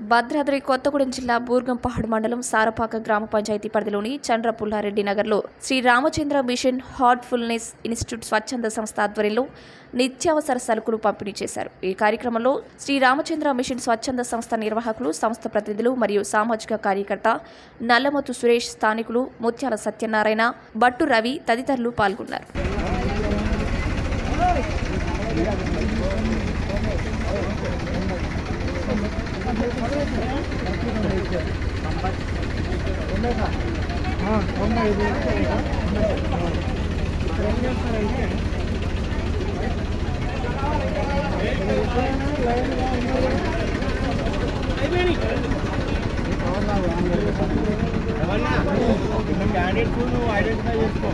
భద్రాద్రి కొత్తగూడెం జిల్లా బూర్గంపహాడ్ మండలం సారపాక గ్రామ పంచాయతీ పరిధిలోని చంద్ర పుల్లారెడ్డి నగర్లో Shri Ramachandra mission heartfulness institute స్వచ్ఛంద సంస్థ ఆధ్వర్యంలో నిత్యావసర సరుకులు పంపిణీ చేశారు ఈ కార్యక్రమంలో శ్రీ రామచంద్ర మిషన్ స్వచ్ఛంద సంస్థ నిర్వాహకులు సంస్థ ప్రతినిధులు మరియు సామాజిక కార్యకర్త నల్లమొత్తు సురేష్ స్థానికులు ముత్యాల సత్యనారాయణ బట్టు రవి తదితరులు పాల్గొన్నారు క్యాండిడేట్ నువ్వు ఐడెంటిఫై చేసుకో